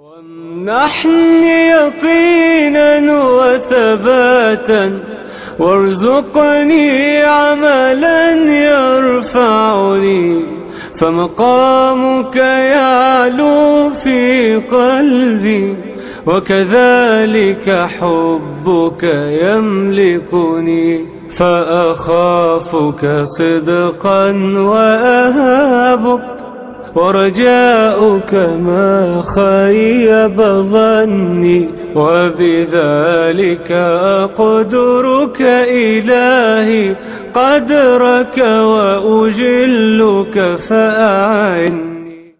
وامنحني يقينا وثباتا وارزقني عملا يرفعني فمقامك يعلو في قلبي وكذلك حبك يملكني فأخافك صدقا وأهابك ورجاؤك ما خيب ظني وبذلك أقدرك إلهي قدرك وأجلك فأعني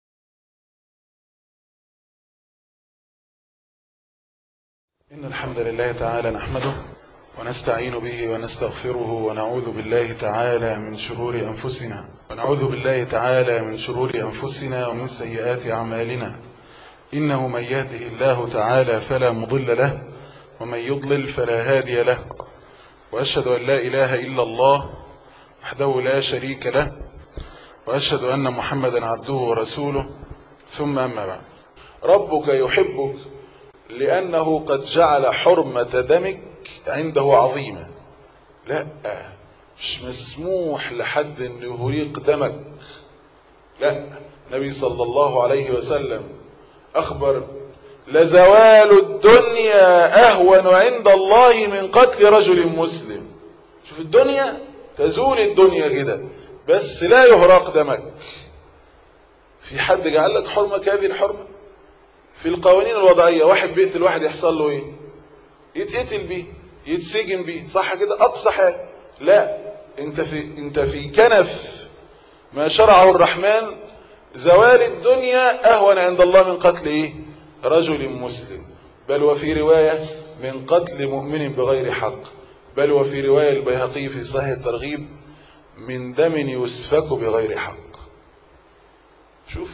إن الحمد لله تعالى نحمده ونستعين به ونستغفره ونعوذ بالله تعالى من شرور أنفسنا ونعوذ بالله تعالى من شرور أنفسنا ومن سيئات أعمالنا إنه من يهده الله تعالى فلا مضل له ومن يضلل فلا هادي له وأشهد أن لا إله إلا الله وحده لا شريك له وأشهد أن محمدا عبده ورسوله ثم أما بعد ربك يحبك لأنه قد جعل حرمة دمك عنده عظيمة لا مش مسموح لحد أن يهريق دمك لا النبي صلى الله عليه وسلم أخبر لزوال الدنيا أهون عند الله من قتل رجل مسلم شوف الدنيا تزول الدنيا كده بس لا يهراق دمك في حد جعل لك حرمة كهذه الحرمة في القوانين الوضعية واحد بيقتل واحد يحصل له ايه يتقتل بيه يتسجن بيه صح كده اقصى حاجة لا انت في انت في كنف ما شرعه الرحمن زوال الدنيا اهون عند الله من قتل ايه رجل مسلم بل وفي رواية من قتل مؤمن بغير حق بل وفي رواية البيهقي في صحيح الترغيب من دم يسفك بغير حق شوف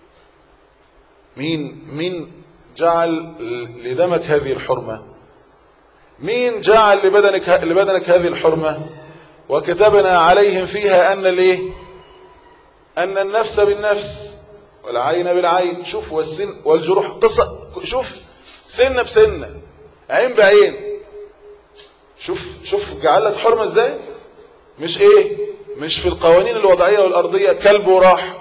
مين مين جعل لدمك هذه الحرمة مين جعل لبدنك لبدنك هذه الحرمة وكتبنا عليهم فيها أن الايه أن النفس بالنفس والعين بالعين شوف والسن والجروح قصة شوف سنة بسنة عين بعين شوف شوف جعل لك حرمة ازاي مش ايه مش في القوانين الوضعية والأرضية كلب وراح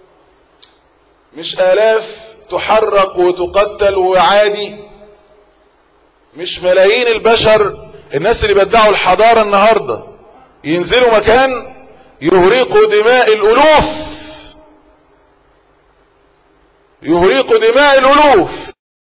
مش آلاف تحرق وتقتل وعادي مش ملايين البشر الناس اللي بدعوا الحضارة النهاردة ينزلوا مكان يهريقوا دماء الألوف يهريقوا دماء الألوف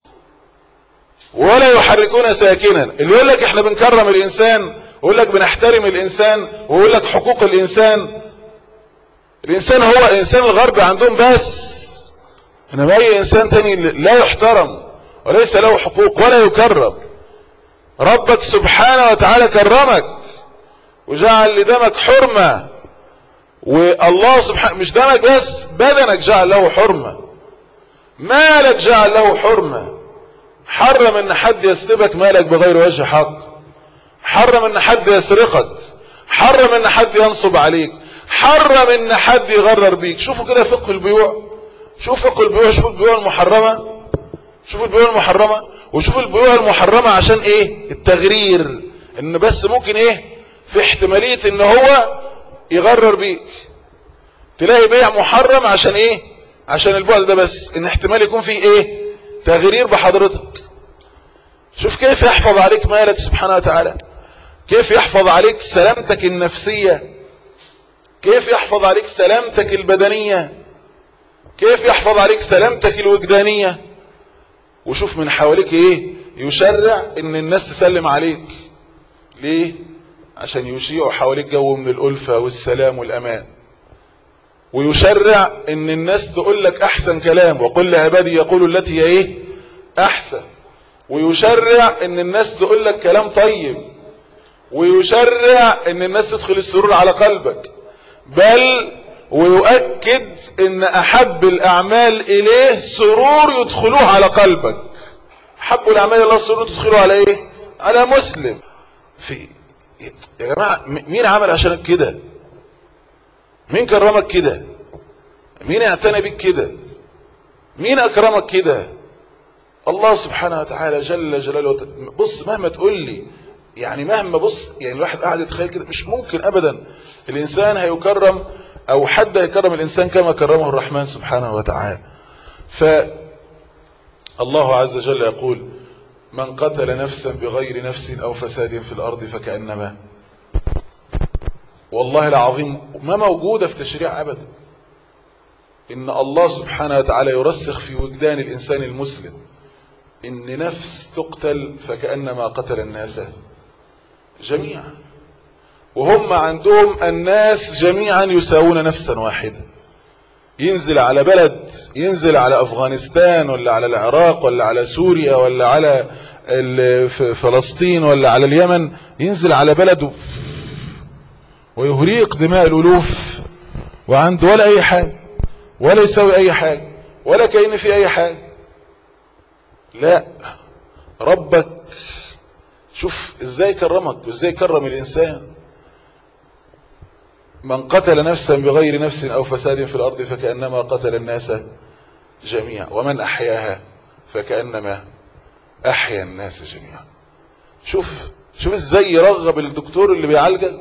ولا يحركون ساكنا اللي يقول لك احنا بنكرم الإنسان ويقول لك بنحترم الإنسان ويقول لك حقوق الإنسان الإنسان هو إنسان الغرب عندهم بس انما اي انسان تاني لا يحترم وليس له حقوق ولا يكرم ربك سبحانه وتعالى كرمك وجعل لدمك حرمة والله سبحانه مش دمك بس بدنك جعل له حرمة مالك جعل له حرمة حرم ان حد يسلبك مالك بغير وجه حق حرم ان حد يسرقك حرم ان حد ينصب عليك حرم ان حد يغرر بيك شوفوا كده فقه البيوع شوف فقه البيوع شوف البيوع المحرمة شوف البيوع المحرمة وشوف البيوع المحرمة عشان ايه التغرير ان بس ممكن ايه في احتمالية ان هو يغرر بيك تلاقي بيع محرم عشان ايه عشان البعد ده بس ان احتمال يكون فيه ايه تغرير بحضرتك شوف كيف يحفظ عليك مالك سبحانه وتعالى كيف يحفظ عليك سلامتك النفسية كيف يحفظ عليك سلامتك البدنية كيف يحفظ عليك سلامتك الوجدانية وشوف من حواليك ايه يشرع ان الناس تسلم عليك ليه عشان يشيعوا حواليك جو من الألفة والسلام والأمان ويشرع ان الناس تقول لك احسن كلام وقل لعبادي يقولوا التي هي ايه احسن ويشرع ان الناس تقول لك كلام طيب ويشرع ان الناس تدخل السرور على قلبك بل ويؤكد ان احب الاعمال اليه سرور يدخلوه على قلبك حب الاعمال الله سرور تدخلوه على ايه على مسلم في يا جماعة مين عمل عشانك كده مين كرمك كده مين اعتنى بيك كده مين اكرمك كده الله سبحانه وتعالى جل جلاله بص مهما تقول لي يعني مهما بص يعني الواحد قاعد يتخيل كده مش ممكن ابدا الانسان هيكرم او حد هيكرم الانسان كما كرمه الرحمن سبحانه وتعالى ف الله عز وجل يقول من قتل نفسا بغير نفس او فساد في الارض فكأنما والله العظيم ما موجودة في تشريع ابدا ان الله سبحانه وتعالى يرسخ في وجدان الانسان المسلم ان نفس تقتل فكأنما قتل الناس جميعا وهم عندهم الناس جميعا يساوون نفسا واحدة ينزل على بلد ينزل على افغانستان ولا على العراق ولا على سوريا ولا على فلسطين ولا على اليمن ينزل على بلده ويهريق دماء الالوف وعنده ولا اي حاجة ولا يساوي اي حاجة ولا كأن في اي حاجة لا ربك شوف ازاي كرمك وازاي كرم الانسان من قتل نفسا بغير نفس او فساد في الارض فكأنما قتل الناس جميعا ومن احياها فكأنما احيا الناس جميعا شوف شوف ازاي يرغب الدكتور اللي بيعالجك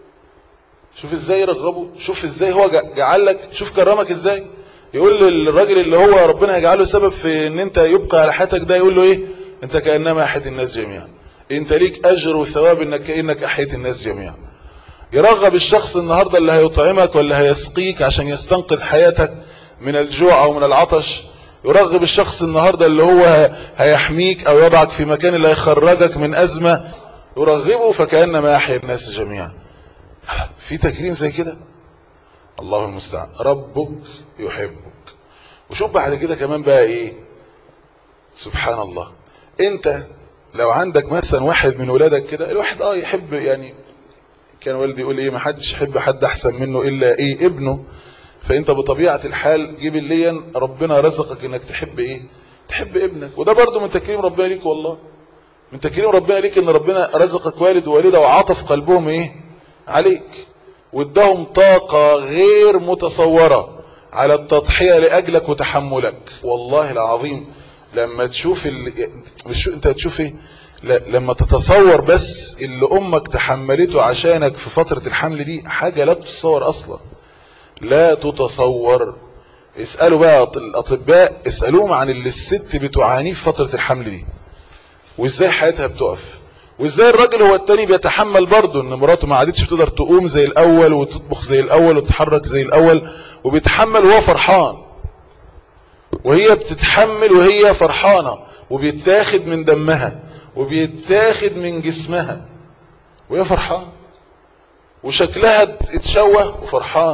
شوف ازاي يرغبه شوف ازاي هو جعلك شوف كرمك ازاي يقول للراجل اللي هو ربنا يجعله سبب في ان انت يبقى على حياتك ده يقول له ايه انت كأنما احيت الناس جميعا انت ليك اجر وثواب انك كأنك احيت الناس جميعا يرغب الشخص النهاردة اللي هيطعمك ولا هيسقيك عشان يستنقذ حياتك من الجوع او من العطش يرغب الشخص النهاردة اللي هو هيحميك او يضعك في مكان اللي هيخرجك من ازمة يرغبه فكأنما احيا الناس جميعا في تكريم زي كده الله المستعان ربك يحبك وشوف بعد كده كمان بقى ايه سبحان الله انت لو عندك مثلا واحد من ولادك كده الواحد اه يحب يعني كان والدي يقول ايه ما حدش يحب حد احسن منه الا ايه ابنه فانت بطبيعة الحال جبليا ربنا رزقك انك تحب ايه تحب ابنك وده برضو من تكريم ربنا ليك والله من تكريم ربنا ليك ان ربنا رزقك والد ووالدة وعطف قلبهم ايه عليك وادهم طاقة غير متصورة على التضحية لأجلك وتحملك والله العظيم لما تشوف ال... مش انت تشوف ايه لا لما تتصور بس اللي امك تحملته عشانك في فترة الحمل دي حاجة لا تتصور اصلا لا تتصور اسألوا بقى الاطباء اسألوهم عن اللي الست بتعانيه في فترة الحمل دي وازاي حياتها بتقف وازاي الراجل هو التاني بيتحمل برضه ان مراته ما عادتش بتقدر تقوم زي الاول وتطبخ زي الاول وتتحرك زي الاول وبيتحمل وهو فرحان وهي بتتحمل وهي فرحانة وبيتاخد من دمها وبيتاخد من جسمها وهي فرحان وشكلها اتشوه وفرحان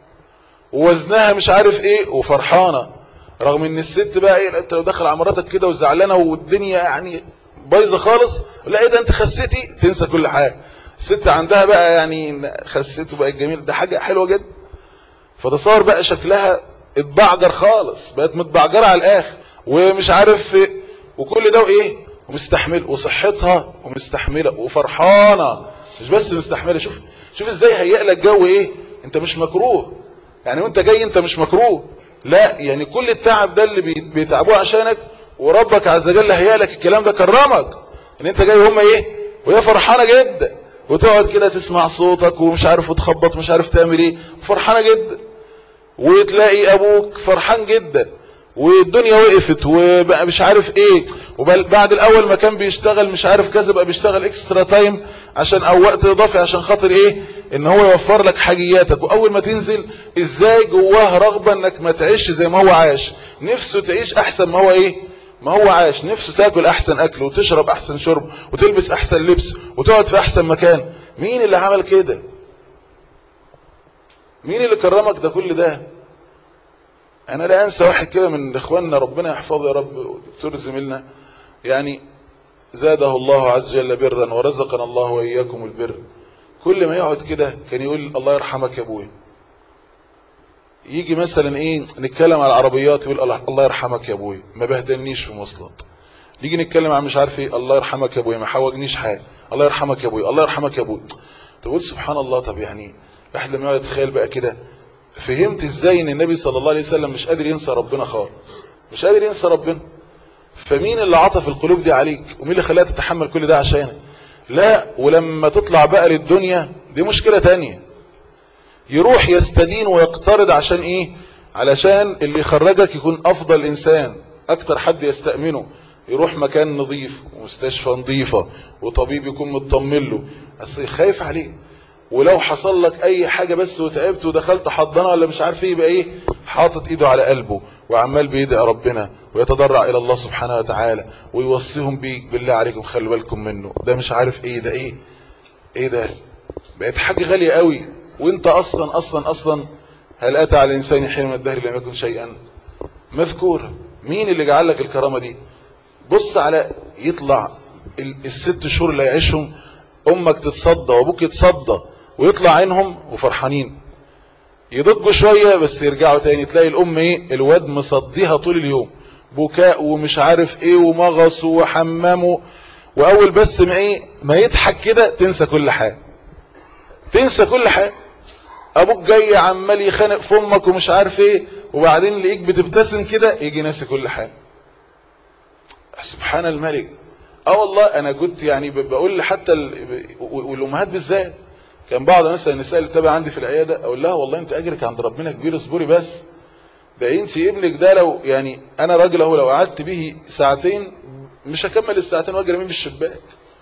ووزنها مش عارف ايه وفرحانة رغم ان الست بقى ايه انت لو دخل على مراتك كده وزعلانه والدنيا يعني بايظه خالص لا ايه ده انت خسيتي تنسى كل حاجه الست عندها بقى يعني خسيته بقى جميل ده حاجه حلوه جدا فتصور بقى شكلها اتبعجر خالص بقت متبعجره على الاخر ومش عارف وكل ده وايه ومستحمل وصحتها ومستحمله وفرحانه مش بس مستحمله شوف شوف ازاي هيئ لك جو ايه انت مش مكروه يعني وانت جاي انت مش مكروه لا يعني كل التعب ده اللي بيتعبوه عشانك وربك عز وجل هيئ لك الكلام ده كرمك ان انت جاي هم ايه وهي فرحانه جدا وتقعد كده تسمع صوتك ومش عارف وتخبط مش عارف تعمل ايه فرحانه جدا وتلاقي ابوك فرحان جدا والدنيا وقفت وبقى مش عارف ايه وبعد الاول ما كان بيشتغل مش عارف كذا بقى بيشتغل اكسترا تايم عشان او وقت اضافي عشان خاطر ايه ان هو يوفر لك حاجياتك واول ما تنزل ازاي جواه رغبة انك ما تعيش زي ما هو عاش نفسه تعيش احسن ما هو ايه ما هو عاش نفسه تاكل احسن اكل وتشرب احسن شرب وتلبس احسن لبس وتقعد في احسن مكان مين اللي عمل كده مين اللي كرمك ده كل ده انا لا انسى واحد كده من اخواننا ربنا يحفظه يا رب دكتور زميلنا يعني زاده الله عز وجل برا ورزقنا الله واياكم البر كل ما يقعد كده كان يقول الله يرحمك يا ابويا يجي مثلا ايه نتكلم على العربيات يقول الله يرحمك يا ابويا ما بهدلنيش في مواصلات نيجي نتكلم عن مش عارف ايه الله يرحمك يا ابويا ما حوجنيش حاجه الله يرحمك يا ابويا الله يرحمك يا ابويا تقول سبحان الله طب يعني الواحد لما يقعد يتخيل بقى كده فهمت ازاي ان النبي صلى الله عليه وسلم مش قادر ينسى ربنا خالص مش قادر ينسى ربنا فمين اللي عطف القلوب دي عليك ومين اللي خلاها تتحمل كل ده عشانك لا ولما تطلع بقى للدنيا دي مشكلة تانية يروح يستدين ويقترض عشان ايه علشان اللي يخرجك يكون افضل انسان اكتر حد يستأمنه يروح مكان نظيف ومستشفى نظيفة وطبيب يكون مطمن له اصل خايف عليه ولو حصل لك اي حاجة بس وتعبت ودخلت حضنه ولا مش عارف ايه يبقى ايه حاطط ايده على قلبه وعمال بيدعي ربنا ويتضرع الى الله سبحانه وتعالى ويوصيهم بيك بالله عليكم خلوا بالكم منه ده مش عارف ايه ده ايه ايه ده بقت حاجة غالية قوي وانت اصلا اصلا اصلا هل اتى على الانسان حين من الدهر لم يكن شيئا مذكورا مين اللي جعل لك الكرامة دي بص على يطلع الست شهور اللي يعيشهم امك تتصدى وابوك يتصدى ويطلع عينهم وفرحانين يضجوا شوية بس يرجعوا تاني تلاقي الام ايه الواد مصديها طول اليوم بكاء ومش عارف ايه ومغص وحمامه واول بس ما ايه ما يضحك كده تنسى كل حاجة تنسى كل حاجة ابوك جاي عمال يخانق في امك ومش عارف ايه وبعدين لقيك بتبتسم كده يجي ناسي كل حاجة سبحان الملك اه والله انا كنت يعني بقول حتى والامهات بالذات كان بعض مثلا النساء اللي تابع عندي في العياده اقول لها والله انت اجرك عند ربنا كبير اصبري بس ده انت ابنك ده لو يعني انا راجل اهو لو قعدت به ساعتين مش هكمل الساعتين واجري من الشباك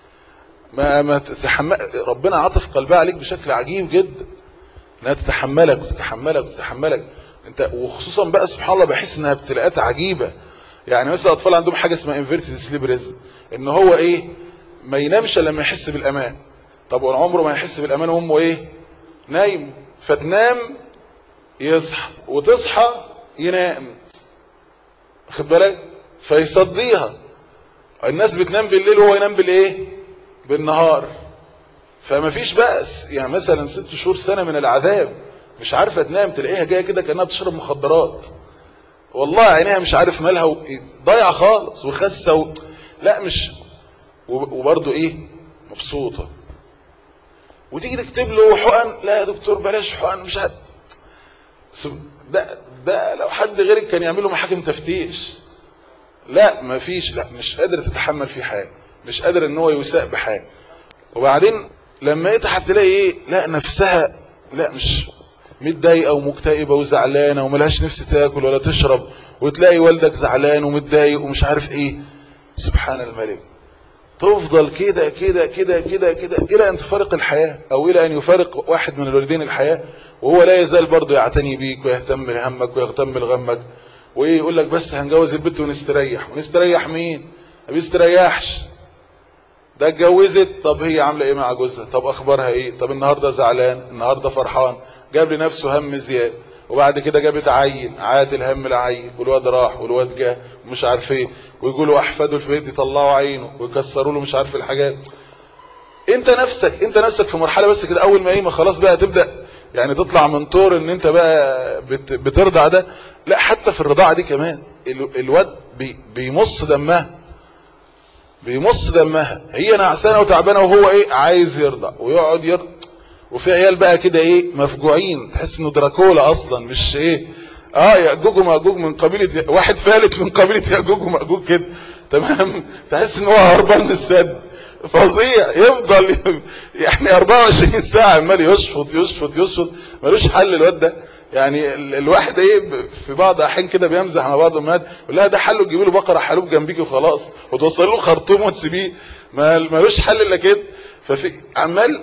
ما ما تتحمل ربنا عاطف قلبها عليك بشكل عجيب جدا انها تتحملك وتتحملك وتتحملك انت وخصوصا بقى سبحان الله بحس انها ابتلاءات عجيبه يعني مثلا الاطفال عندهم حاجه اسمها انفيرتد سليب ريزم ان هو ايه ما ينامش لما يحس بالامان طب عمره ما يحس بالامان وامه ايه نايم فتنام يصحى وتصحى ينام خد بالك فيصديها الناس بتنام بالليل وهو ينام بالايه بالنهار فما فيش بأس يعني مثلا ست شهور سنة من العذاب مش عارفة تنام تلاقيها جاية كده كأنها بتشرب مخدرات والله عينيها مش عارف مالها و... ضايعة خالص وخسة و... لا مش وبرضه ايه مبسوطة وتيجي تكتب له حقن لا يا دكتور بلاش حقن مش عارف ده ده لو حد غيرك كان يعمل له محاكم تفتيش لا مفيش لا مش قادر تتحمل فيه حاجه مش قادر ان هو يساء بحاجه وبعدين لما يتعب تلاقي ايه لا نفسها لا مش متضايقه ومكتئبه وزعلانه وملهاش نفس تاكل ولا تشرب وتلاقي والدك زعلان ومتضايق ومش عارف ايه سبحان الملك تفضل كده كده كده كده كده الى ان تفارق الحياه او الى ان يفارق واحد من الوالدين الحياه وهو لا يزال برضه يعتني بيك ويهتم بهمك ويهتم بغمك وايه يقول لك بس هنجوز البنت ونستريح ونستريح مين ما بيستريحش ده اتجوزت طب هي عامله ايه مع جوزها طب اخبارها ايه طب النهارده زعلان النهارده فرحان جاب لنفسه هم زياده وبعد كده جابت عين عاد الهم العين والواد راح والواد جه ومش عارف ايه ويقولوا احفاده البيت يطلعوا عينه ويكسروا له مش عارف الحاجات انت نفسك انت نفسك في مرحله بس كده اول ما ايه ما خلاص بقى تبدا يعني تطلع من طور ان انت بقى بت بترضع ده لا حتى في الرضاعه دي كمان الواد بي بيمص دمها بيمص دمها هي نعسانه وتعبانه وهو ايه عايز يرضع ويقعد يرضع وفي عيال بقى كده ايه مفجوعين تحس انه دراكولا اصلا مش ايه اه ياجوج وماجوج من قبيله واحد فالت من قبيله ياجوج وماجوج كده تمام تحس ان هو هربان من السد فظيع يفضل يعني 24 ساعه عمال يشفط يشفط يشفط ملوش حل الواد ده يعني الواحد ايه في بعض احيان كده بيمزح مع بعض الامهات يقول لها ده حله تجيبي له بقره حلوب جنبيكي وخلاص وتوصل له خرطوم وتسيبيه ملوش حل الا كده ففي عمال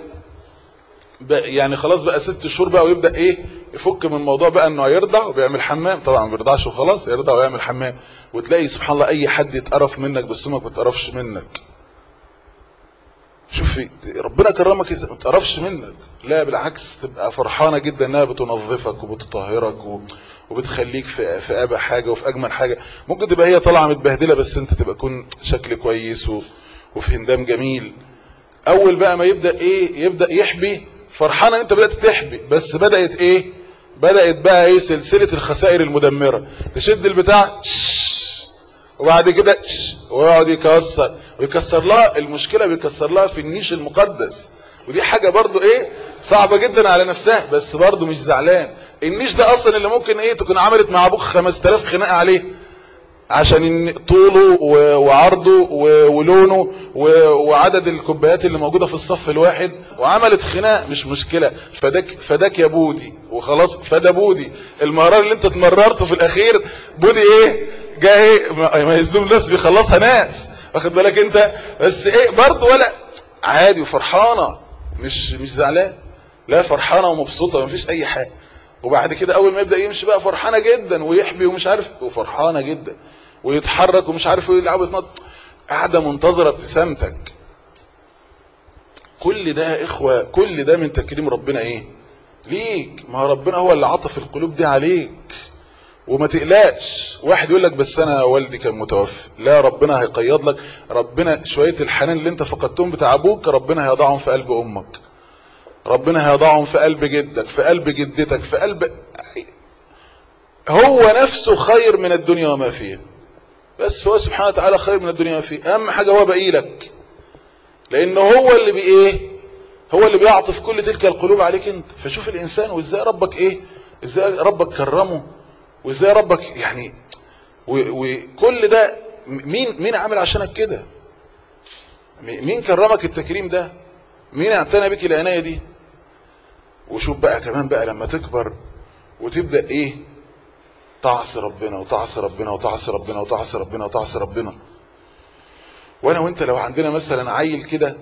يعني خلاص بقى ست شهور بقى ويبدا ايه يفك من الموضوع بقى انه هيرضع وبيعمل حمام طبعا ما بيرضعش وخلاص يرضع ويعمل حمام وتلاقي سبحان الله اي حد يتقرف منك بس ما بيتقرفش منك شوف ربنا كرمك ما تقرفش منك لا بالعكس تبقى فرحانة جدا انها بتنظفك وبتطهرك وبتخليك في في ابى حاجة وفي اجمل حاجة ممكن تبقى هي طالعة متبهدلة بس انت تبقى تكون شكل كويس وفي هندام جميل اول بقى ما يبدأ ايه يبدأ يحبي فرحانة انت بدأت تحبي بس بدأت ايه بدأت بقى ايه سلسلة الخسائر المدمرة تشد البتاع وبعد كده ويقعد يكسر ويكسر لها المشكلة بيكسر لها في النيش المقدس ودي حاجة برضو ايه صعبة جدا على نفسها بس برضو مش زعلان النيش ده اصلا اللي ممكن ايه تكون عملت مع ابوك 5000 خناقة عليه عشان إن طوله و- وعرضه و- ولونه و- وعدد الكوبايات اللي موجودة في الصف الواحد وعملت خناق مش مشكلة فداك, فداك يا بودي وخلاص فده بودي المرار اللي انت اتمررته في الاخير بودي ايه جاي ايه ما ما يزدوم الناس بيخلصها ناس واخد بالك انت بس ايه برضه ولا عادي وفرحانة مش مش زعلان لا فرحانة ومبسوطة مفيش اي حاجة وبعد كده اول ما يبدأ يمشي بقى فرحانة جدا ويحبي ومش عارف وفرحانة جدا ويتحرك ومش عارف يلعب ويتنط قاعدة منتظرة ابتسامتك كل ده يا اخوة كل ده من تكريم ربنا ايه ليك ما هو ربنا هو اللي عطف القلوب دي عليك وما تقلقش واحد يقول لك بس انا والدي كان متوفي لا ربنا هيقيض لك ربنا شوية الحنان اللي انت فقدتهم بتاع ابوك ربنا هيضعهم في قلب امك ربنا هيضعهم في قلب جدك في قلب جدتك في قلب هو نفسه خير من الدنيا وما فيها بس هو سبحانه وتعالى خير من الدنيا وما فيها اهم حاجة هو بقي لك لانه هو اللي بايه هو اللي بيعطف كل تلك القلوب عليك انت فشوف الانسان وازاي ربك ايه ازاي ربك كرمه وازاي ربك يعني و- وكل ده مين مين عامل عشانك كده م- مين كرمك التكريم ده مين اعتنى بك العناية دي وشوف بقى كمان بقى لما تكبر وتبدأ ايه تعصي ربنا وتعصي ربنا وتعصي ربنا وتعصي ربنا وتعصي ربنا وانا وانت لو عندنا مثلا عيل كده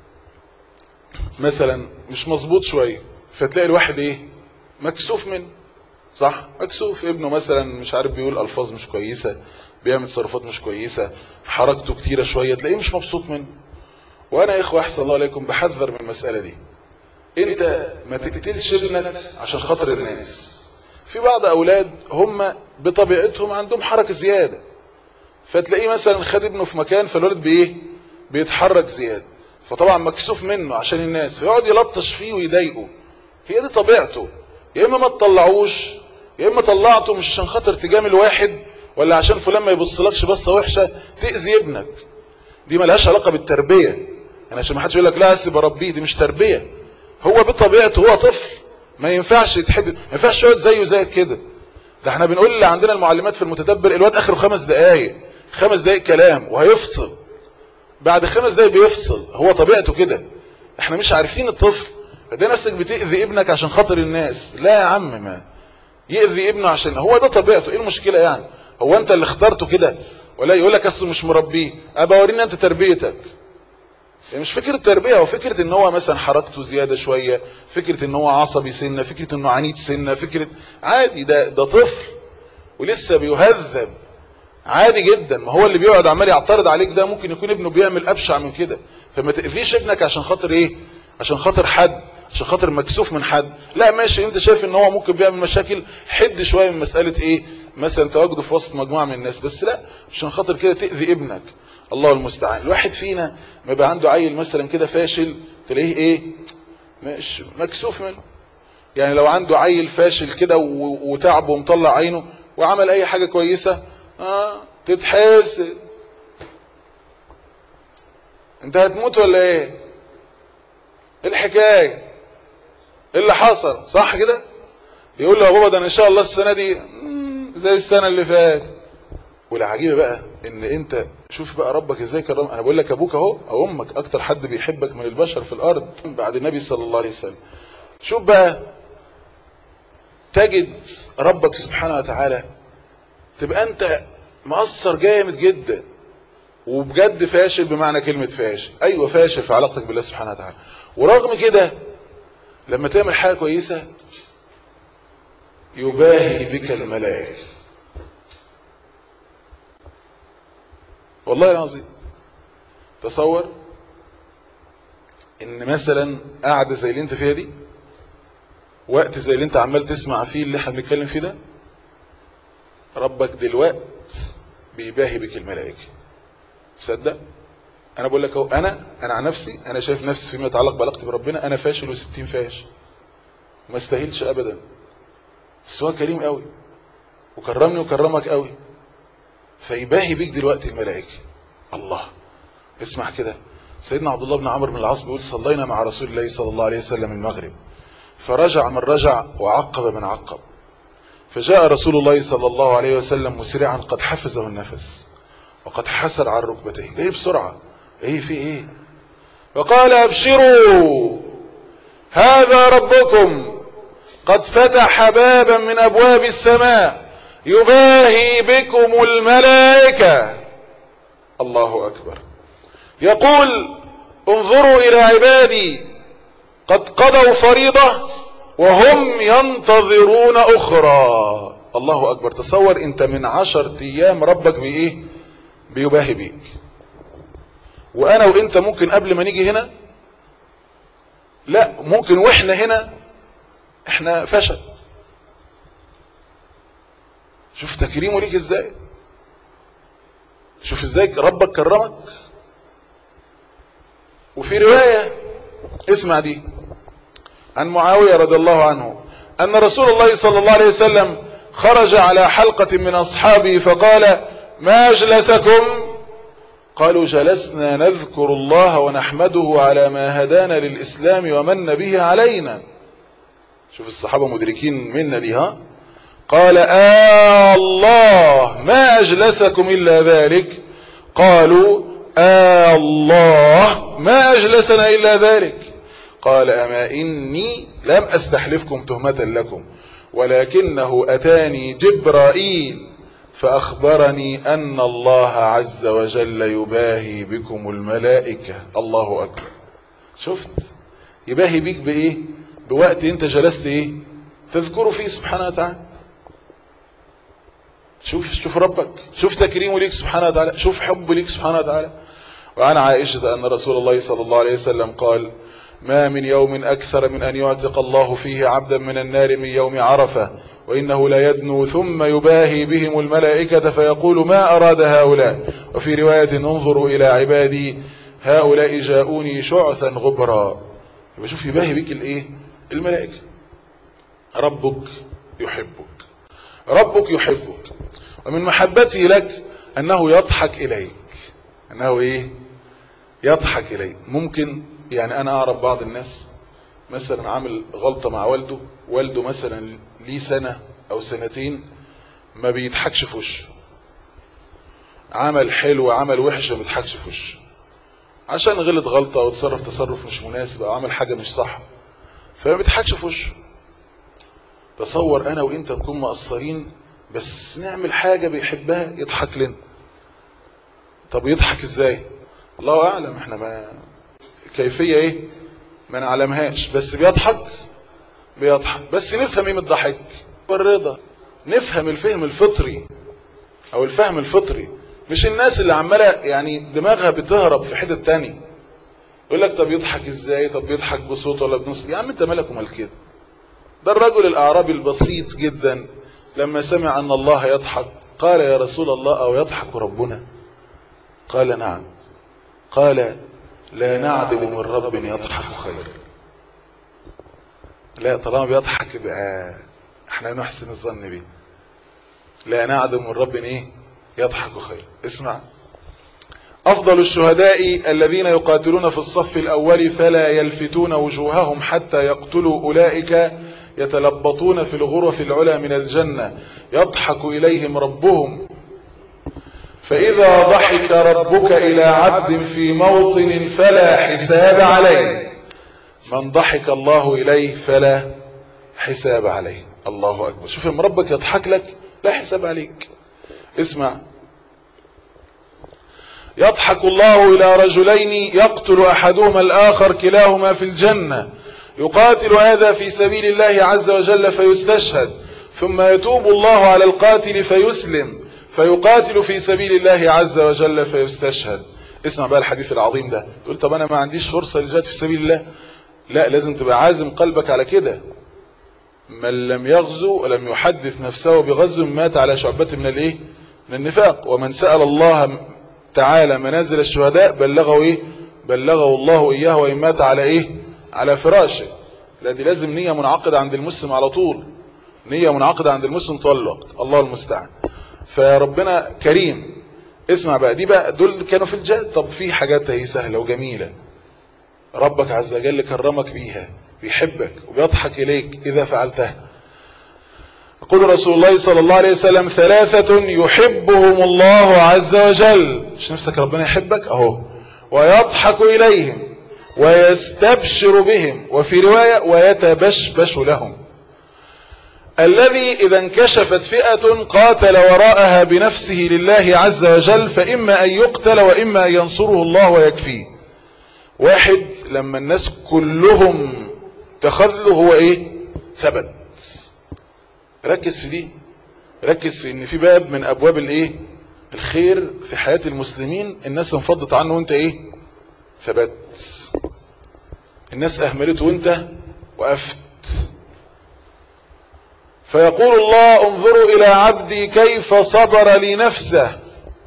مثلا مش مظبوط شوية فتلاقي الواحد ايه مكسوف منه صح مكسوف ابنه مثلا مش عارف بيقول الفاظ مش كويسة بيعمل تصرفات مش كويسة حركته كتيرة شوية تلاقيه مش مبسوط منه وانا يا اخوة احسن الله عليكم بحذر من المسألة دي انت ما تقتلش ابنك عشان خاطر الناس في بعض اولاد هم بطبيعتهم عندهم حركة زيادة فتلاقيه مثلا خد ابنه في مكان فالولد بايه بيتحرك زيادة فطبعا مكسوف منه عشان الناس فيقعد يلطش فيه ويضايقه هي دي طبيعته يا اما ما تطلعوش يا اما طلعته مش عشان خاطر تجامل واحد ولا عشان فلان ما يبصلكش بصه وحشه تاذي ابنك دي ملهاش علاقه بالتربيه يعني عشان ما حدش يقول لك لا اسيب اربيه دي مش تربيه هو بطبيعته هو طفل ما ينفعش يتحب ما ينفعش يقعد زيه زيك كده ده احنا بنقول اللي عندنا المعلمات في المتدبر الواد اخره خمس دقايق خمس دقايق كلام وهيفصل بعد خمس دقايق بيفصل هو طبيعته كده احنا مش عارفين الطفل فده نفسك بتأذي ابنك عشان خاطر الناس لا يا عم ما يأذي ابنه عشان هو ده طبيعته ايه المشكلة يعني هو انت اللي اخترته كده ولا يقول لك اصل مش مربيه ابقى ورينا انت تربيتك يعني مش فكرة تربية هو فكرة ان هو مثلا حركته زيادة شوية فكرة ان هو عصبي سنة فكرة انه عنيد سنة فكرة عادي ده ده طفل ولسه بيهذب عادي جدا ما هو اللي بيقعد عمال يعترض عليك ده ممكن يكون ابنه بيعمل ابشع من كده فما تأذيش ابنك عشان خاطر ايه عشان خاطر حد عشان خاطر مكسوف من حد لا ماشي انت شايف ان هو ممكن بيعمل مشاكل حد شوية من مسألة ايه مثلا تواجده في وسط مجموعة من الناس بس لا عشان خاطر كده تأذي ابنك الله المستعان الواحد فينا ما يبقى عنده عيل مثلا كده فاشل تلاقيه ايه مش مكسوف منه يعني لو عنده عيل فاشل كده و- وتعب ومطلع عينه وعمل اي حاجة كويسة اه تتحاسب انت هتموت ولا ايه ايه الحكاية ايه اللي حصل صح كده يقول له يا بابا ده انا ان شاء الله السنة دي مم، زي السنة اللي فاتت والعجيبة بقى ان انت شوف بقى ربك ازاي كرم انا بقول لك ابوك اهو او امك اكتر حد بيحبك من البشر في الارض بعد النبي صلى الله عليه وسلم شوف بقى تجد ربك سبحانه وتعالى تبقى انت مقصر جامد جدا وبجد فاشل بمعنى كلمة فاشل ايوه فاشل في علاقتك بالله سبحانه وتعالى ورغم كده لما تعمل حاجة كويسة يباهي بك الملائكة والله العظيم تصور ان مثلا قاعدة زي اللي انت فيها دي وقت زي اللي انت عمال تسمع فيه اللي احنا بنتكلم فيه ده ربك دلوقت بيباهي بك الملائكة تصدق انا بقول لك اهو انا انا عن نفسي انا شايف نفسي فيما يتعلق بعلاقتي بربنا انا فاشل وستين فاشل ما استاهلش ابدا بس هو كريم قوي وكرمني وكرمك قوي فيباهي بيك دلوقتي الملائكة الله اسمع كده سيدنا عبد الله بن عمرو بن العاص بيقول صلينا مع رسول الله صلى الله عليه وسلم المغرب فرجع من رجع وعقب من عقب فجاء رسول الله صلى الله عليه وسلم مسرعا قد حفزه النفس وقد حسر على ركبتيه جاي بسرعة ايه في ايه وقال ابشروا هذا ربكم قد فتح بابا من ابواب السماء يباهي بكم الملائكة الله اكبر يقول انظروا الى عبادي قد قضوا فريضة وهم ينتظرون اخرى الله اكبر تصور انت من عشر ايام ربك بايه بيباهي بيك وانا وانت ممكن قبل ما نيجي هنا لا ممكن واحنا هنا احنا فشل شوف تكريمه ليك ازاي شوف ازاي ربك كرمك وفي رواية اسمع دي عن معاوية رضي الله عنه ان رسول الله صلى الله عليه وسلم خرج على حلقة من اصحابه فقال ما اجلسكم قالوا جلسنا نذكر الله ونحمده على ما هدانا للإسلام ومن به علينا شوف الصحابة مدركين منا دي ها قال آه الله ما أجلسكم إلا ذلك قالوا آه الله ما أجلسنا إلا ذلك قال أما إني لم أستحلفكم تهمة لكم ولكنه أتاني جبرائيل فأخبرني أن الله عز وجل يباهي بكم الملائكة الله أكبر شفت يباهي بيك بإيه بوقت أنت جلست إيه تذكره فيه سبحانه وتعالى شوف شوف ربك شوف تكريمه ليك سبحانه وتعالى شوف حبه ليك سبحانه وتعالى وعن عائشة أن رسول الله صلى الله عليه وسلم قال ما من يوم أكثر من أن يعتق الله فيه عبدا من النار من يوم عرفة وإنه لا يدنو ثم يباهي بهم الملائكة فيقول ما أراد هؤلاء وفي رواية انظروا إلى عبادي هؤلاء جاءوني شعثا غبرا يبقى شوف يباهي بك الايه الملائكة ربك يحبك ربك يحبك ومن محبته لك أنه يضحك إليك أنه إيه يضحك إليك ممكن يعني أنا أعرف بعض الناس مثلا عامل غلطة مع والده والده مثلا ليه سنة او سنتين ما بيضحكش في وشه عمل حلو عمل وحش ما بيضحكش في وشه عشان غلط غلطة او تصرف تصرف مش مناسب او عمل حاجة مش صح فما بيضحكش في وشه تصور انا وانت نكون مقصرين بس نعمل حاجة بيحبها يضحك لنا طب يضحك ازاي الله اعلم احنا ما كيفية ايه ما نعلمهاش بس بيضحك بيضحك بس نفهم ايه من الضحك والرضا نفهم الفهم الفطري او الفهم الفطري مش الناس اللي عمالة يعني دماغها بتهرب في حتة تاني يقول لك طب يضحك ازاي طب يضحك بصوت ولا بنص يا عم انت مالك ومال كده ده الرجل الاعرابي البسيط جدا لما سمع ان الله يضحك قال يا رسول الله او يضحك ربنا قال نعم قال لا نعدل من رب يضحك خير لا طالما بيضحك يبقى احنا نحسن الظن به لا نعدل من رب ايه يضحك خير اسمع افضل الشهداء الذين يقاتلون في الصف الاول فلا يلفتون وجوههم حتى يقتلوا اولئك يتلبطون في الغرف العلى من الجنة يضحك اليهم ربهم فإذا ضحك ربك إلى عبد في موطن فلا حساب عليه من ضحك الله إليه فلا حساب عليه الله أكبر شوف لما ربك يضحك لك لا حساب عليك اسمع يضحك الله إلى رجلين يقتل أحدهما الآخر كلاهما في الجنة يقاتل هذا في سبيل الله عز وجل فيستشهد ثم يتوب الله على القاتل فيسلم فيقاتل في سبيل الله عز وجل فيستشهد اسمع بقى الحديث العظيم ده تقول طب انا ما عنديش فرصة للجهاد في سبيل الله لا لازم تبقى عازم قلبك على كده من لم يغزو ولم يحدث نفسه بغزو مات على شعبة من الايه من النفاق ومن سأل الله تعالى منازل الشهداء بلغه ايه بلغه الله اياه وان مات على ايه على فراشه لا دي لازم نية منعقدة عند المسلم على طول نية منعقدة عند المسلم طول الوقت الله المستعان فربنا كريم اسمع بقى دي بقى دول كانوا في الجهاد طب في حاجات هي سهلة وجميلة ربك عز وجل كرمك بيها بيحبك وبيضحك إليك إذا فعلتها يقول رسول الله صلى الله عليه وسلم ثلاثة يحبهم الله عز وجل مش نفسك ربنا يحبك اهو ويضحك إليهم ويستبشر بهم وفي رواية ويتبشبش لهم الذي إذا انكشفت فئة قاتل وراءها بنفسه لله عز وجل فإما أن يقتل وإما أن ينصره الله ويكفيه واحد لما الناس كلهم تخذله هو ايه ثبت ركز في دي ركز في ان في باب من ابواب الايه الخير في حياة المسلمين الناس انفضت عنه وانت ايه ثبت الناس اهملته وانت وقفت فيقول الله انظروا الى عبدي كيف صبر لنفسه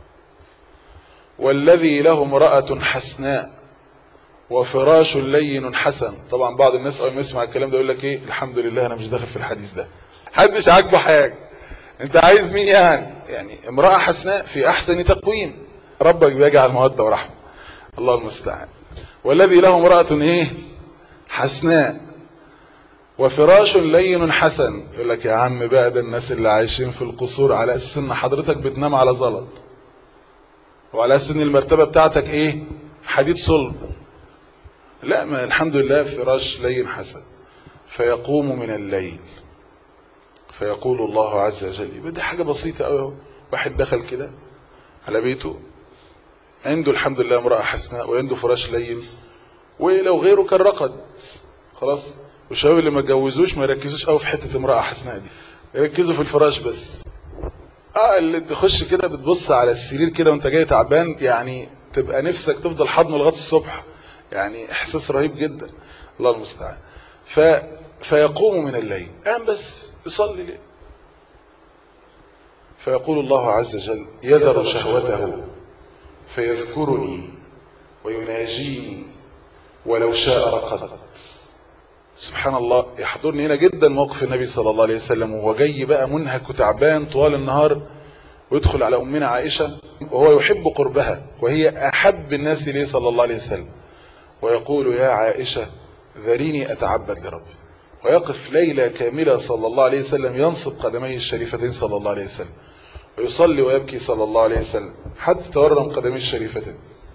والذي له امرأة حسناء وفراش لين حسن طبعا بعض الناس اول ما يسمع الكلام ده يقول لك ايه الحمد لله انا مش داخل في الحديث ده حدش عاجبه حاجه انت عايز مين يعني يعني امراه حسناء في احسن تقويم ربك بيجعل موده ورحمه الله المستعان والذي له امراه ايه حسناء وفراش لين حسن يقول لك يا عم بقى ده الناس اللي عايشين في القصور على اساس ان حضرتك بتنام على زلط وعلى اساس ان المرتبه بتاعتك ايه حديد صلب لا ما الحمد لله فراش لين حسن فيقوم من الليل فيقول الله عز وجل يبقى دي حاجة بسيطة قوي اهو واحد دخل كده على بيته عنده الحمد لله امرأة حسناء وعنده فراش لين ولو غيره كان رقد خلاص والشباب اللي ما اتجوزوش ما يركزوش قوي في حتة امرأة حسناء دي يركزوا في الفراش بس اه اللي تخش كده بتبص على السرير كده وانت جاي تعبان يعني تبقى نفسك تفضل حضنه لغايه الصبح يعني احساس رهيب جدا الله المستعان ف... فيقوم من الليل قام بس يصلي ليه فيقول الله عز وجل يذر شهوته فيذكرني ويناجيني ولو شاء رقد سبحان الله يحضرني هنا جدا موقف النبي صلى الله عليه وسلم وهو جاي بقى منهك وتعبان طوال النهار ويدخل على أمنا عائشة وهو يحب قربها وهي أحب الناس ليه صلى الله عليه وسلم ويقول يا عائشة ذريني أتعبد لربي ويقف ليلة كاملة صلى الله عليه وسلم ينصب قدميه الشريفتين صلى الله عليه وسلم ويصلي ويبكي صلى الله عليه وسلم حتى تورم قدميه الشريفتين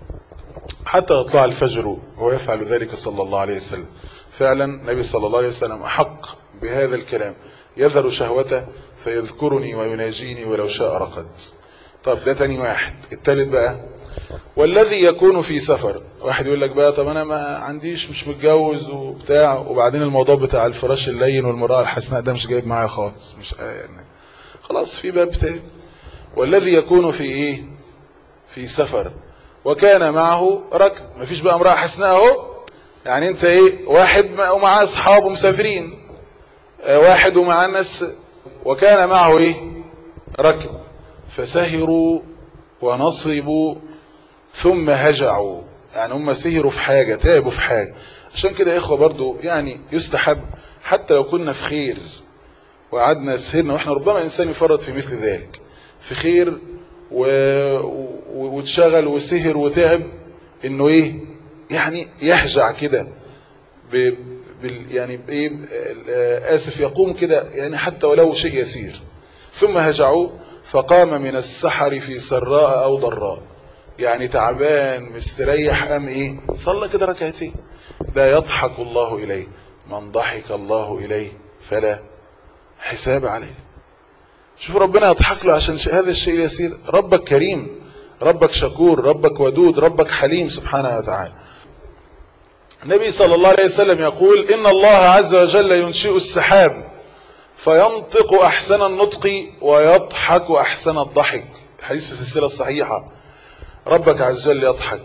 حتى يطلع الفجر وهو يفعل ذلك صلى الله عليه وسلم فعلا النبي صلى الله عليه وسلم أحق بهذا الكلام يذر شهوته فيذكرني ويناجيني ولو شاء رقد طب ده تاني واحد التالت بقى والذي يكون في سفر واحد يقول لك بقى طب انا ما عنديش مش متجوز وبتاع وبعدين الموضوع بتاع الفراش اللين والمرأة الحسناء ده مش جايب معايا خالص مش يعني خلاص في باب تاني والذي يكون في ايه في سفر وكان معه ركب مفيش بقى امرأة حسناء اهو يعني انت ايه واحد ومعاه اصحابه مسافرين واحد ومعاه ناس وكان معه ايه ركب فسهروا ونصبوا ثم هجعوا يعني هم سهروا في حاجة تعبوا في حاجة عشان كده يا اخوة برضو يعني يستحب حتى لو كنا في خير وقعدنا سهرنا واحنا ربما انسان يفرط في مثل ذلك في خير و... و... واتشغل وسهر وتعب انه ايه يعني يهجع كده ب... بال... يعني بايه اسف يقوم كده يعني حتى ولو شيء يسير ثم هجعوا فقام من السحر في سراء او ضراء يعني تعبان مستريح قام ايه صلى كده ركعتين ده يضحك الله اليه من ضحك الله اليه فلا حساب عليه شوف ربنا يضحك له عشان هذا الشيء يسير ربك كريم ربك شكور ربك ودود ربك حليم سبحانه وتعالى النبي صلى الله عليه وسلم يقول إن الله عز وجل ينشئ السحاب فينطق أحسن النطق ويضحك أحسن الضحك الحديث في السلسلة الصحيحة ربك عز وجل يضحك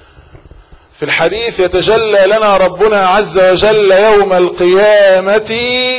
في الحديث يتجلى لنا ربنا عز وجل يوم القيامة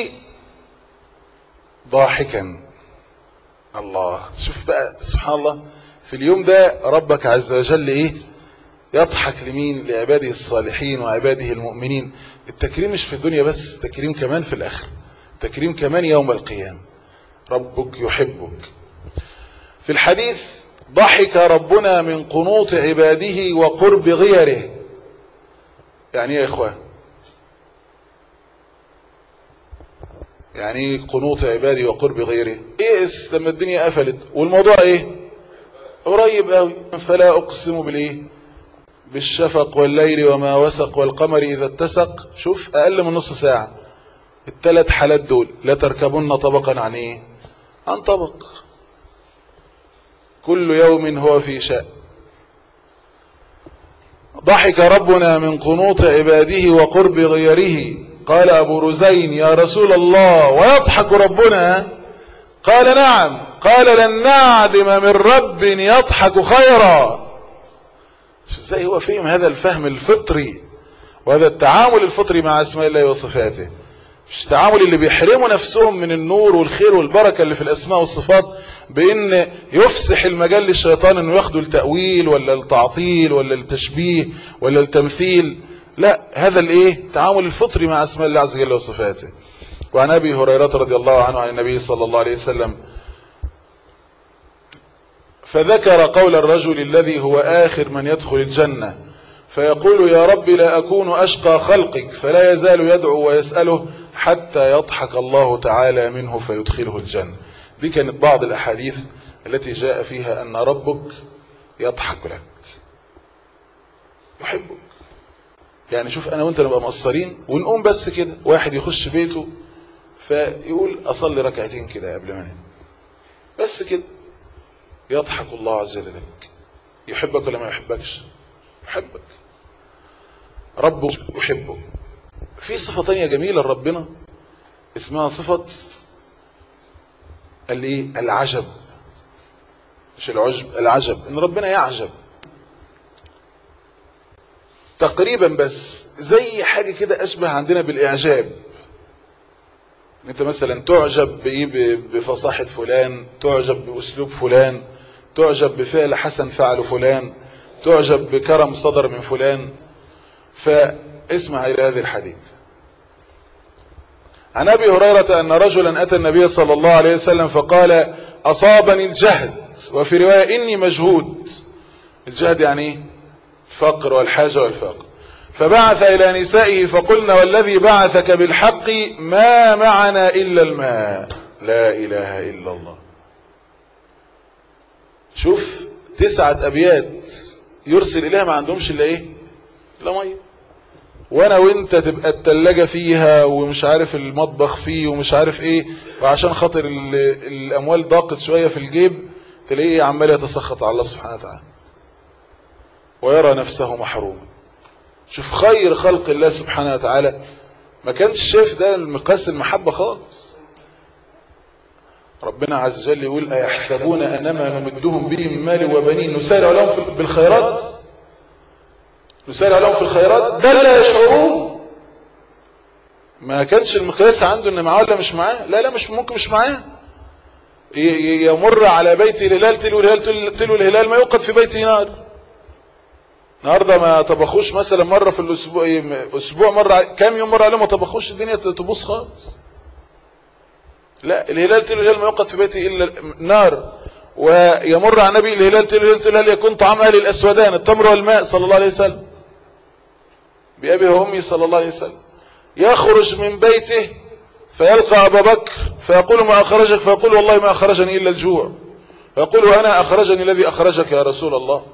ضاحكا الله شوف بقى سبحان الله في اليوم ده ربك عز وجل ايه يضحك لمين لعباده الصالحين وعباده المؤمنين التكريم مش في الدنيا بس التكريم كمان في الاخر التكريم كمان يوم القيامة ربك يحبك في الحديث ضحك ربنا من قنوط عباده وقرب غيره يعني يا اخوان يعني ايه قنوط عبادي وقرب غيره ايس لما الدنيا قفلت والموضوع ايه قريب قوي فلا اقسم بالايه بالشفق والليل وما وسق والقمر اذا اتسق شوف اقل من نص ساعة الثلاث حالات دول لا تركبن طبقا عن ايه عن طبق كل يوم هو في شأن ضحك ربنا من قنوط عباده وقرب غيره قال أبو رزين يا رسول الله ويضحك ربنا قال نعم قال لن نعدم من رب يضحك خيرا ازاي هو فهم هذا الفهم الفطري وهذا التعامل الفطري مع اسماء الله وصفاته مش التعامل اللي بيحرموا نفسهم من النور والخير والبركة اللي في الاسماء والصفات بان يفسح المجال للشيطان انه ياخدوا التأويل ولا التعطيل ولا التشبيه ولا التمثيل لا هذا الايه التعامل الفطري مع اسماء الله عز وجل وصفاته وعن ابي هريرة رضي الله عنه عن النبي صلى الله عليه وسلم فذكر قول الرجل الذي هو آخر من يدخل الجنة فيقول يا رب لا أكون أشقى خلقك فلا يزال يدعو ويسأله حتى يضحك الله تعالى منه فيدخله الجنة دي كانت بعض الأحاديث التي جاء فيها أن ربك يضحك لك يحبك يعني شوف أنا وأنت نبقى مقصرين ونقوم بس كده واحد يخش بيته فيقول أصلي ركعتين كده قبل ما انام بس كده يضحك الله عز وجل لك يحبك ولا ما يحبكش يحبك ربك يحبك في صفة تانية جميلة لربنا اسمها صفة الايه العجب مش العجب العجب ان ربنا يعجب تقريبا بس زي حاجة كده اشبه عندنا بالاعجاب انت مثلا تعجب بايه بفصاحة فلان تعجب باسلوب فلان تعجب بفعل حسن فعل فلان تعجب بكرم صدر من فلان فاسمع الى هذه الحديث عن ابي هريرة ان رجلا اتى النبي صلى الله عليه وسلم فقال اصابني الجهد وفي رواية اني مجهود الجهد يعني ايه الفقر والحاجة والفقر فبعث الى نسائه فقلنا والذي بعثك بالحق ما معنا الا الماء لا اله الا الله شوف تسعة ابيات يرسل اليها ما عندهمش الا ايه الا ميه وانا وانت تبقى التلاجة فيها ومش عارف المطبخ فيه ومش عارف ايه وعشان خاطر الاموال ضاقت شوية في الجيب تلاقيه عمال يتسخط على الله سبحانه وتعالى ويرى نفسه محروما شوف خير خلق الله سبحانه وتعالى ما كانش شايف ده المقاس المحبة خالص ربنا عز وجل يقول أيحسبون أنما نمدهم به من مال وبنين نسارع لهم بالخيرات نسارع لهم في الخيرات ده لا يشعرون ما كانش المقياس عنده ان معاه ولا مش معاه لا لا مش ممكن مش معاه يمر على بيت الهلال تلو الهلال تلو الهلال ما يوقد في بيته نار النهارده ما طبخوش مثلا مره في الاسبوع اسبوع مره كام يوم مره عليهم ما طبخوش الدنيا تبوظ خالص لا الهلال تلو الهلال ما يوقد في بيته الا نار ويمر على النبي الهلال تلو الهلال تلو الهلال يكون طعام اهل الاسودان التمر والماء صلى الله عليه وسلم بأبي وأمي صلى الله عليه وسلم يخرج من بيته فيلقى أبا بكر فيقول ما أخرجك فيقول والله ما أخرجني إلا الجوع فيقول وأنا أخرجني الذي أخرجك يا رسول الله